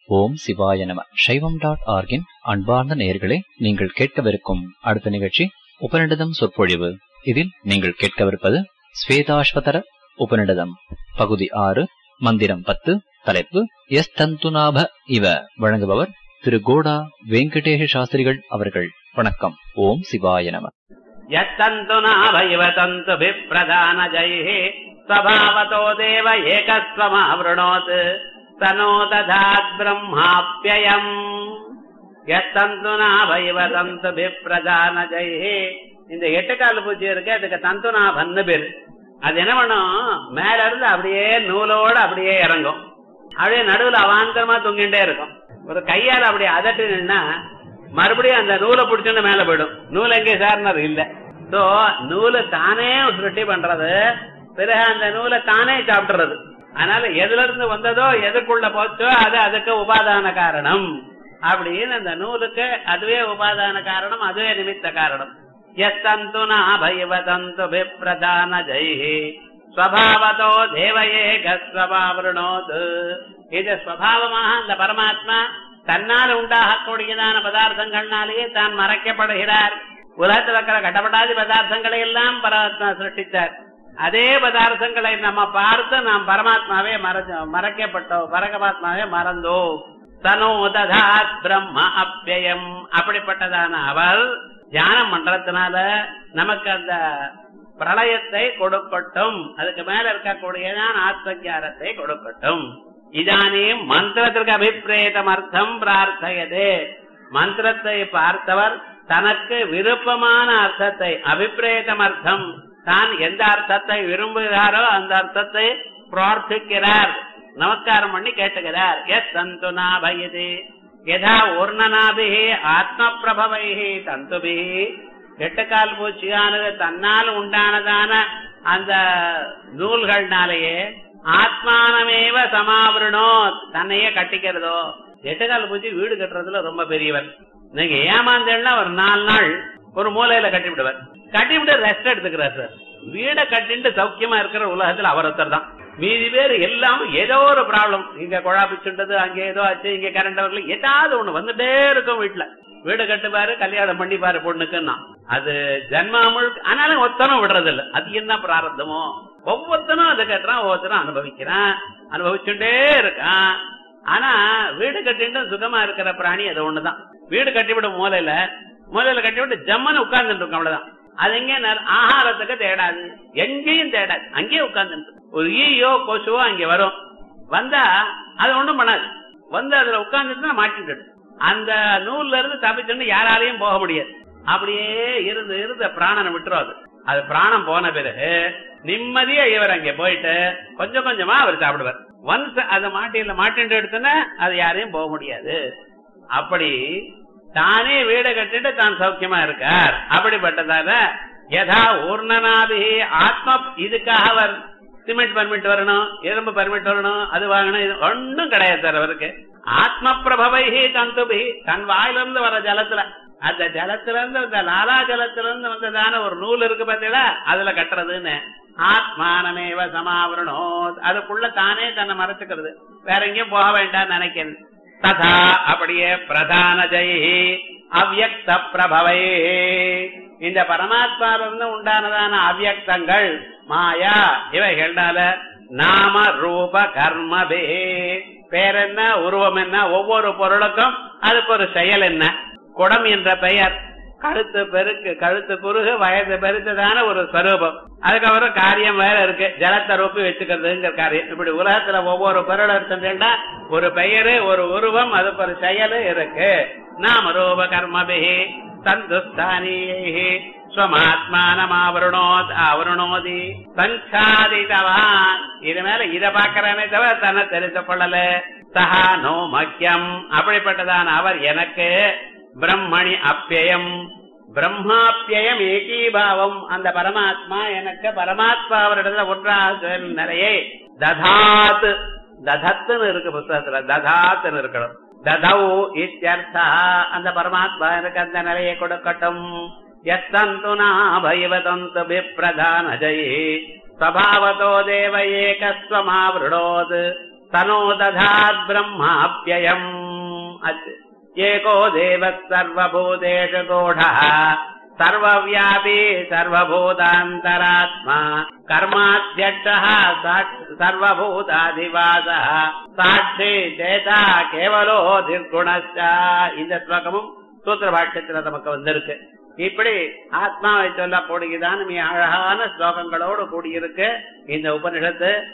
ஓம் சிவாய நம சைவம் டாட் ஆர்கின் அன்பார்ந்த நேயர்களே நீங்கள் கேட்கவிருக்கும் அடுத்த நிகழ்ச்சி உபநிடதம் சொற்பொழிவு இதில் நீங்கள் கேட்கவிருப்பது ஸ்வேதாஸ்வதர உபநிடதம் பகுதி ஆறு மந்திரம் பத்து தலைப்பு எஸ் தந்துநாப இவ வழங்குபவர் திரு கோடா வெங்கடேஷ சாஸ்திரிகள் அவர்கள் வணக்கம் ஓம் சிவாய நம यत्तन्तु नाभैव तन्तुभिप्रधानजैः स्वभावतो देव एकस्वमावृणोत् स नो दधात् ब्रह्माप्ययम् यत्तन्तु नाभैव तन्तुभिप्रधानजैः இந்த எட்டுக்கால் பூச்சி இருக்கு அதுக்கு தந்துநாபன்னு பேரு அது என்ன பண்ணும் மேல இருந்து அப்படியே நூலோட அப்படியே இறங்கும் அப்படியே நடுவுல அவாந்தரமா தொங்கிட்டே இருக்கும் ஒரு கையால அப்படியே அதட்டுனா மறுபடியும் அந்த நூலை பிடிச்சோன்னு மேல போயிடும் நூல் எங்கே சார்னர் இல்ல சோ நூலை தானே சுருட்டி பண்றது பிறகு அந்த நூலை தானே சாப்பிடுறது அதனால எதுல இருந்து வந்ததோ எதுக்குள்ள போச்சோ அது அதுக்கு உபாதான காரணம் அப்படின்னு அந்த நூலுக்கு அதுவே உபாதான காரணம் அதுவே நிமித்த காரணம் எஸ்தந்து நாபைவதந்து விப்ரதான ஜெய்ஹி ஸ்வபாவதோ தேவயே கஸ்வபாவருணோது இது ஸ்வபாவமாக அந்த பரமாத்மா தன்னால் உண்டாகக்கூடியதான பதார்த்தங்கள்னாலேயே தான் மறைக்கப்படுகிறார் உலகத்தில் இருக்கிற கட்டப்படாத பதார்த்தங்களை எல்லாம் பரமாத்மா சிருஷ்டித்தார் அதே பதார்த்தங்களை நம்ம பார்த்து நாம் பரமாத்மாவே மறைஞ்ச மறைக்கப்பட்டோம் பரமாத்மாவே மறந்தோ தனோததாத் பிரம்ம அப்பியம் அப்படிப்பட்டதான அவர் தியானம் பண்றதுனால நமக்கு அந்த பிரளயத்தை கொடுக்கட்டும் அதுக்கு மேல இருக்கக்கூடியதான் ஆத்மஜானத்தை கொடுக்கட்டும் இதானே மந்திரத்திற்கு அபிப்பிரேதம் அர்த்தம் பிரார்த்தையதே மந்திரத்தை பார்த்தவர் தனக்கு விருப்பமான அர்த்தத்தை அபிப்பிரேதம் அர்த்தம் தான் எந்த அர்த்தத்தை விரும்புகிறாரோ அந்த அர்த்தத்தை பிரார்த்திக்கிறார் நமஸ்காரம் பண்ணி கேட்டுகிறார் எஸ் தந்து நாபயது யதா ஊர்ணனாபிகி ஆத்ம பிரபவைகி தந்துபிகி எட்டுக்கால் பூச்சியானது தன்னால் உண்டானதான அந்த நூல்கள்னாலேயே ஆத்மானமேவ சமாவரணோ தன்னையே கட்டிக்கிறதோ எட்டுக்கால் பூச்சி வீடு கட்டுறதுல ரொம்ப பெரியவர் நீங்க ஏமாந்தேன்னா ஒரு நாலு நாள் ஒரு மூலையில கட்டி விடுவார் கட்டி விட்டு ரெஸ்ட் எடுத்துக்கிறார் சார் வீடை கட்டிட்டு சௌக்கியமா இருக்கிற உலகத்துல அவர் ஒருத்தர் தான் மீதி பேர் எல்லாம் ஏதோ ஒரு ப்ராப்ளம் இங்க குழா பிச்சுட்டது அங்க ஏதோ ஆச்சு இங்க கரண்ட் வரல ஏதாவது ஒண்ணு வந்துட்டே இருக்கும் வீட்டுல வீடு கட்டுப்பாரு கல்யாணம் பண்ணிப்பாரு பொண்ணுக்குன்னா அது ஜன்மா முழுக்க ஆனாலும் ஒத்தனும் விடுறது இல்ல அது என்ன பிராரத்தமோ ஒவ்வொருத்தனும் அதை கட்டுறான் ஒவ்வொருத்தரும் அனுபவிக்கிறான் அனுபவிச்சுட்டே இருக்கான் ஆனா வீடு கட்டிட்டு சுகமா இருக்கிற பிராணி அது ஒண்ணுதான் வீடு கட்டிவிடும் மூலையில மூலையில கட்டிவிட்டு ஜம்மன்னு உட்கார்ந்துட்டு இருக்கும் அவ்வளவுதான் அது எங்க ஆகாரத்துக்கு தேடாது எங்கேயும் தேடாது அங்கேயே உட்கார்ந்து ஒரு ஈயோ கொசுவோ அங்க வரும் வந்தா அது ஒண்ணும் பண்ணாது வந்து அதுல உட்கார்ந்துட்டு மாட்டிட்டு அந்த நூல்ல இருந்து தப்பிச்சுன்னு யாராலையும் போக முடியாது அப்படியே இருந்து இருந்து பிராணனை விட்டுரும் அது அது பிராணம் போன பிறகு நிம்மதியா இவர் அங்க போயிட்டு கொஞ்சம் கொஞ்சமா அவர் சாப்பிடுவார் ஒன்ஸ் அதை மாட்டியில மாட்டிட்டு எடுத்தோன்னா அது யாரையும் போக முடியாது அப்படி தானே வீடு கட்டிட்டு தான் சௌக்கியமா இருக்கார் அப்படிப்பட்டதால யதா ஊர்ணனாபி ஆத்ம இதுக்காக அவர் சிமெண்ட் பர்மிட் வரணும் இரும்பு பர்மிட் வரணும் அது வாங்கணும் இது ஒன்னும் கிடையாது சார் அவருக்கு ஆத்ம பிரபவைஹி தந்துபி தன் வாயிலிருந்து வர ஜலத்துல அந்த ஜலத்துல இருந்து அந்த லாலா ஜலத்துல இருந்து வந்ததான ஒரு நூல் இருக்கு பாத்தீங்களா அதுல கட்டுறதுன்னு ஆத்மானமேவ சமாவரணோ அதுக்குள்ள தானே தன்னை மறைச்சுக்கிறது வேற எங்கேயும் போக வேண்டாம் நினைக்கிறது ததா அப்படியே பிரதான ஜெயி அவ்யக்த பிரபவை இந்த பரமாத்மாவிலிருந்து உண்டானதான அவ்யக்தங்கள் மாயா இவைகள்னால நாம ரூப கர்மபே பேர் என்ன உருவம் என்ன ஒவ்வொரு பொருளுக்கும் அதுக்கு ஒரு செயல் என்ன குடம் என்ற பெயர் கழுத்து பெருக்கு கழுத்து குறுகு வயது பெருத்ததான ஒரு ஸ்வரூபம் அதுக்கப்புறம் காரியம் வேற இருக்கு ஜலத்தை ரொப்பி வச்சுக்கிறதுங்கிற காரியம் இப்படி உலகத்துல ஒவ்வொரு பொருள் இருக்குன்னா ஒரு பெயரு ஒரு உருவம் அதுக்கு ஒரு செயல் இருக்கு நாம ரூப கர்மபிகி சந்துஸ்தானியை ஸ்வமாத்மானம் ஆவருணோத் ஆவருணோதி சஞ்சாதிதவான் இது மேல இத பாக்கிறனே தவிர தன்னை தெரிந்து கொள்ளல சஹா நோ மக்கியம் அப்படிப்பட்டதான் அவர் எனக்கு பிரம்மணி அப்பியம் பிரம்மாப்பியம் ஏகீபாவம் அந்த பரமாத்மா எனக்கு பரமாத்மா அவரிடத்துல ஒன்றாக நிலையை ததாத் ததத்துன்னு இருக்கு புத்தகத்துல ததாத்துன்னு இருக்கணும் ததௌ இத்தியர்த்தா அந்த பரமாத்மா எனக்கு அந்த நிலையை கொடுக்கட்டும் எத்தந்து நாபயவதந்து விப்ரதான ஜெயி ஸ்வபாவதோ தேவ ஏகஸ்வமாவிருடோத் तनो दधात् ब्रह्माप्ययम् अत् एको देवः सर्वभूतेषु गूढः सर्वव्यापी सर्वभूतान्तरात्मा कर्माध्यक्षः सर्वभूताधिवासः சாட்சி சேதா கேவலோ நிர்குணச்ச இந்த ஸ்லோகமும் சூத்திர பாஷ்யத்துல நமக்கு வந்திருக்கு இப்படி ஆத்மாவை சொல்லக்கூடியதான மிக அழகான ஸ்லோகங்களோடு கூடியிருக்கு இந்த உபனிஷத்து